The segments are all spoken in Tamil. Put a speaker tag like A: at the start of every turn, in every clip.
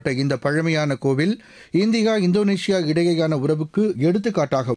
A: இந்த பழமையான கோவில் இந்தியா இந்தோனேஷியா இடையேயான உறவுக்கு எடுத்துக்காட்டாக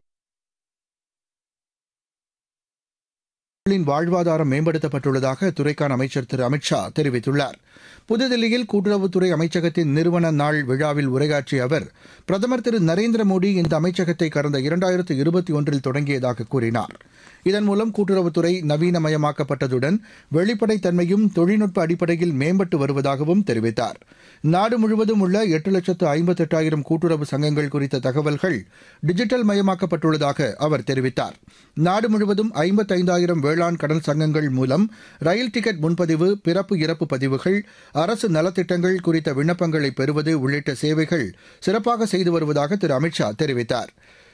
A: மக்களின் வாழ்வாதாரம் மேம்படுத்தப்பட்டுள்ளதாக அத்துறைக்கான அமைச்சர் திரு அமித்ஷா தெரிவித்துள்ளார் புதுதில்லியில் கூட்டுறவுத்துறை அமைச்சகத்தின் நிறுவன நாள் விழாவில் உரையாற்றிய அவர் பிரதமர் திரு நரேந்திர மோடி இந்த அமைச்சகத்தை கடந்த இரண்டாயிரத்து இருபத்தி ஒன்றில் தொடங்கியதாக கூறினார் இதன் மூலம் கூட்டுறவுத்துறை நவீனமயமாக்கப்பட்டதுடன் வெளிப்படைத்தன்மையும் தொழில்நுட்ப அடிப்படையில் மேம்பட்டு வருவதாகவும் தெரிவித்தார் நாடு முழுவதும் உள்ள எட்டு லட்சத்து ஐம்பத்தெட்டாயிரம் கூட்டுறவு சங்கங்கள் குறித்த தகவல்கள் டிஜிட்டல் மயமாக்கப்பட்டுள்ளதாக அவர் தெரிவித்தார் நாடு முழுவதும் ஐம்பத்தைந்தாயிரம் வேளாண் கடல் சங்கங்கள் மூலம் ரயில் டிக்கெட் முன்பதிவு பிறப்பு இறப்பு பதிவுகள் அரசு நலத்திட்டங்கள் குறித்த விண்ணப்பங்களை பெறுவது உள்ளிட்ட சேவைகள் சிறப்பாக செய்து வருவதாக திரு அமித்ஷா தெரிவித்தார்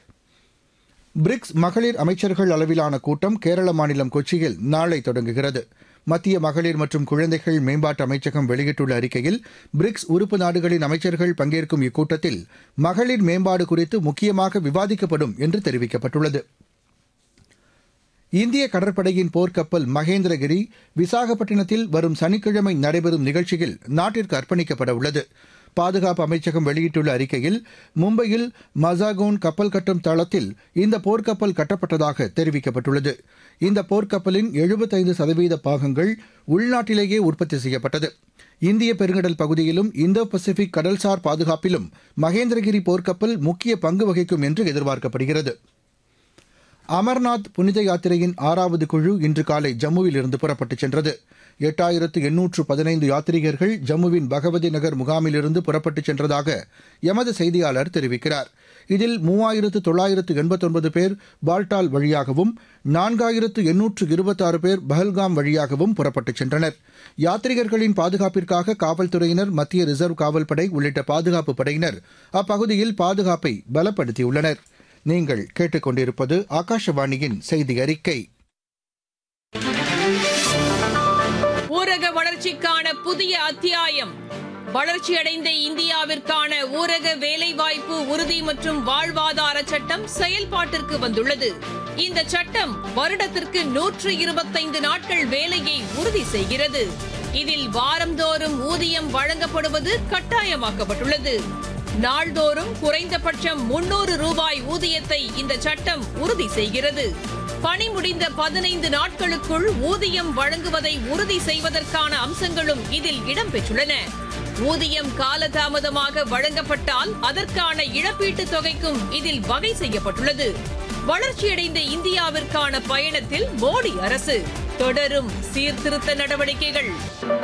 A: பிரிக்ஸ் மகளிர் அமைச்சர்கள் அளவிலான கூட்டம் கேரள மாநிலம் கொச்சியில் நாளை தொடங்குகிறது மத்திய மகளிர் மற்றும் குழந்தைகள் மேம்பாட்டு அமைச்சகம் வெளியிட்டுள்ள அறிக்கையில் பிரிக்ஸ் உறுப்பு நாடுகளின் அமைச்சர்கள் பங்கேற்கும் இக்கூட்டத்தில் மகளிர் மேம்பாடு குறித்து முக்கியமாக விவாதிக்கப்படும் என்று தெரிவிக்கப்பட்டுள்ளது இந்திய கடற்படையின் போர்க்கப்பல் மகேந்திரகிரி விசாகப்பட்டினத்தில் வரும் சனிக்கிழமை நடைபெறும் நிகழ்ச்சியில் நாட்டிற்கு அர்ப்பணிக்கப்பட உள்ளது பாதுகாப்பு அமைச்சகம் வெளியிட்டுள்ள அறிக்கையில் மும்பையில் மசாகோன் கப்பல் கட்டும் தளத்தில் இந்த போர்க்கப்பல் கட்டப்பட்டதாக தெரிவிக்கப்பட்டுள்ளது இந்த போர்க்கப்பலின் எழுபத்தைந்து சதவீத பாகங்கள் உள்நாட்டிலேயே உற்பத்தி செய்யப்பட்டது இந்திய பெருங்கடல் பகுதியிலும் இந்தோ பசிபிக் கடல்சார் பாதுகாப்பிலும் மகேந்திரகிரி போர்க்கப்பல் முக்கிய பங்கு வகிக்கும் என்று எதிர்பார்க்கப்படுகிறது அமர்நாத் புனித யாத்திரையின் ஆறாவது குழு இன்று காலை ஜம்முவில் இருந்து புறப்பட்டுச் சென்றது எட்டாயிரத்து எண்ணூற்று பதினைந்து யாத்ரீகர்கள் ஜம்முவின் பகவதி நகர் முகாமிலிருந்து புறப்பட்டுச் சென்றதாக எமது செய்தியாளர் தெரிவிக்கிறார் இதில் மூவாயிரத்து தொள்ளாயிரத்து எண்பத்தொன்பது பேர் பால்டால் வழியாகவும் நான்காயிரத்து எண்ணூற்று இருபத்தாறு பேர் பஹல்காம் வழியாகவும் புறப்பட்டுச் சென்றனர் யாத்ரீகர்களின் பாதுகாப்பிற்காக காவல்துறையினர் மத்திய ரிசர்வ் காவல்படை உள்ளிட்ட பாதுகாப்பு படையினர் அப்பகுதியில் பாதுகாப்பை பலப்படுத்தியுள்ளனர் நீங்கள் கேட்டுக்கொண்டிருப்பது ஆகாஷவாணியின் செய்தி அறிக்கை
B: ஊரக வளர்ச்சிக்கான புதிய அத்தியாயம் வளர்ச்சியடைந்த இந்தியாவிற்கான ஊரக வேலைவாய்ப்பு உறுதி மற்றும் வாழ்வாதார சட்டம் செயல்பாட்டிற்கு வந்துள்ளது இந்த சட்டம் வருடத்திற்கு நூற்று இருபத்தைந்து நாட்கள் வேலையை உறுதி செய்கிறது இதில் வாரந்தோறும் ஊதியம் வழங்கப்படுவது கட்டாயமாக்கப்பட்டுள்ளது நாள்தோறும் குறைந்தபட்சம் முன்னூறு ரூபாய் ஊதியத்தை இந்த சட்டம் உறுதி செய்கிறது பணி முடிந்த பதினைந்து நாட்களுக்குள் ஊதியம் வழங்குவதை உறுதி செய்வதற்கான அம்சங்களும் இதில் இடம்பெற்றுள்ளன ஊதியம் காலதாமதமாக வழங்கப்பட்டால் அதற்கான இழப்பீட்டுத் தொகைக்கும் இதில் வகை செய்யப்பட்டுள்ளது வளர்ச்சியடைந்த இந்தியாவிற்கான பயணத்தில் மோடி அரசு தொடரும் சீர்திருத்த நடவடிக்கைகள்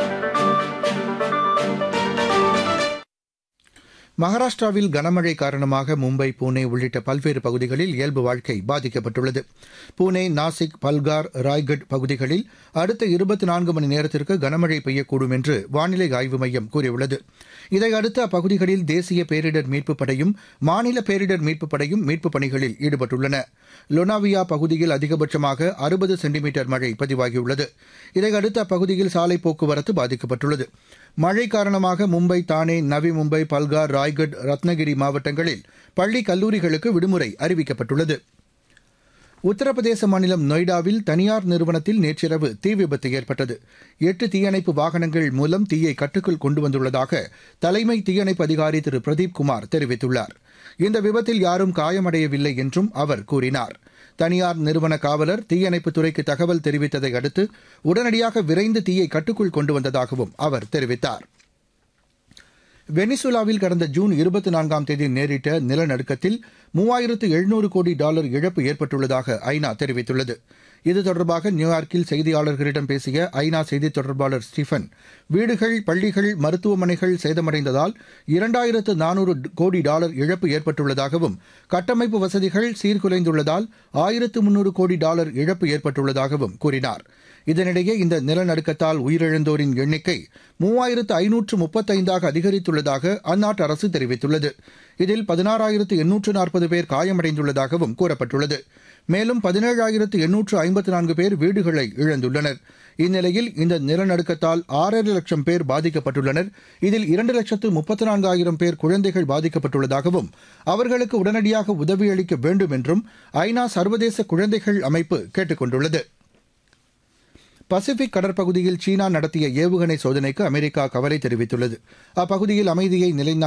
A: மகாராஷ்டிராவில் கனமழை காரணமாக மும்பை புனே உள்ளிட்ட பல்வேறு பகுதிகளில் இயல்பு வாழ்க்கை பாதிக்கப்பட்டுள்ளது புனே நாசிக் பல்கார் ராய்கட் பகுதிகளில் அடுத்த இருபத்தி நான்கு மணி நேரத்திற்கு கனமழை பெய்யக்கூடும் என்று வானிலை ஆய்வு மையம் கூறியுள்ளது இதையடுத்து அப்பகுதிகளில் தேசிய பேரிடர் மீட்புப் படையும் மாநில பேரிடர் மீட்புப் படையும் மீட்புப் பணிகளில் ஈடுபட்டுள்ளன லொனாவியா பகுதியில் அதிகபட்சமாக அறுபது சென்டிமீட்டர் மழை பதிவாகியுள்ளது இதையடுத்து அப்பகுதியில் சாலை போக்குவரத்து பாதிக்கப்பட்டுள்ளது மழை காரணமாக மும்பை தானே நவி மும்பை பல்கார் ராய்கட் ரத்னகிரி மாவட்டங்களில் பள்ளி கல்லூரிகளுக்கு விடுமுறை அறிவிக்கப்பட்டுள்ளது உத்தரப்பிரதேச மாநிலம் நொய்டாவில் தனியார் நிறுவனத்தில் நேற்றிரவு தீ விபத்து ஏற்பட்டது எட்டு தீயணைப்பு வாகனங்கள் மூலம் தீயை கட்டுக்குள் கொண்டு வந்துள்ளதாக தலைமை தீயணைப்பு அதிகாரி திரு பிரதீப் குமார் தெரிவித்துள்ளார் இந்த விபத்தில் யாரும் காயமடையவில்லை என்றும் அவர் கூறினார் தனியார் நிறுவன காவலர் தீயணைப்புத் துறைக்கு தகவல் தெரிவித்ததை அடுத்து உடனடியாக விரைந்து தீயை கட்டுக்குள் கொண்டு வந்ததாகவும் அவர் தெரிவித்தார் வெனிசுலாவில் கடந்த ஜூன் இருபத்தி நான்காம் தேதி நேரிட்ட நிலநடுக்கத்தில் மூவாயிரத்து எழுநூறு கோடி டாலர் இழப்பு ஏற்பட்டுள்ளதாக ஐநா தெரிவித்துள்ளது இது தொடர்பாக நியூயார்க்கில் செய்தியாளர்களிடம் பேசிய ஐநா செய்தித் தொடர்பாளர் ஸ்டீஃபன் வீடுகள் பள்ளிகள் மருத்துவமனைகள் சேதமடைந்ததால் இரண்டாயிரத்து நானூறு கோடி டாலர் இழப்பு ஏற்பட்டுள்ளதாகவும் கட்டமைப்பு வசதிகள் சீர்குலைந்துள்ளதால் ஆயிரத்து முன்னூறு கோடி டாலர் இழப்பு ஏற்பட்டுள்ளதாகவும் கூறினார் இதனிடையே இந்த நிலநடுக்கத்தால் உயிரிழந்தோரின் எண்ணிக்கை மூவாயிரத்து ஐநூற்று முப்பத்தைந்தாக அதிகரித்துள்ளதாக அந்நாட்டு அரசு தெரிவித்துள்ளது இதில் பதினாறாயிரத்து எண்ணூற்று நாற்பது பேர் காயமடைந்துள்ளதாகவும் கூறப்பட்டுள்ளது மேலும் பதினேழாயிரத்து எண்ணூற்று ஐம்பத்து நான்கு பேர் வீடுகளை இழந்துள்ளனர் இந்நிலையில் இந்த நிலநடுக்கத்தால் ஆறரை லட்சம் பேர் பாதிக்கப்பட்டுள்ளனர் இதில் இரண்டு லட்சத்து முப்பத்து நான்காயிரம் பேர் குழந்தைகள் பாதிக்கப்பட்டுள்ளதாகவும் அவர்களுக்கு உடனடியாக உதவியளிக்க வேண்டும் என்றும் ஐநா சர்வதேச குழந்தைகள் அமைப்பு கேட்டுக் கொண்டுள்ளது பசிபிக் கடற்பகுதியில் சீனா நடத்திய ஏவுகணை சோதனைக்கு அமெரிக்கா கவலை தெரிவித்துள்ளது அப்பகுதியில் அமைதியை நிலைநா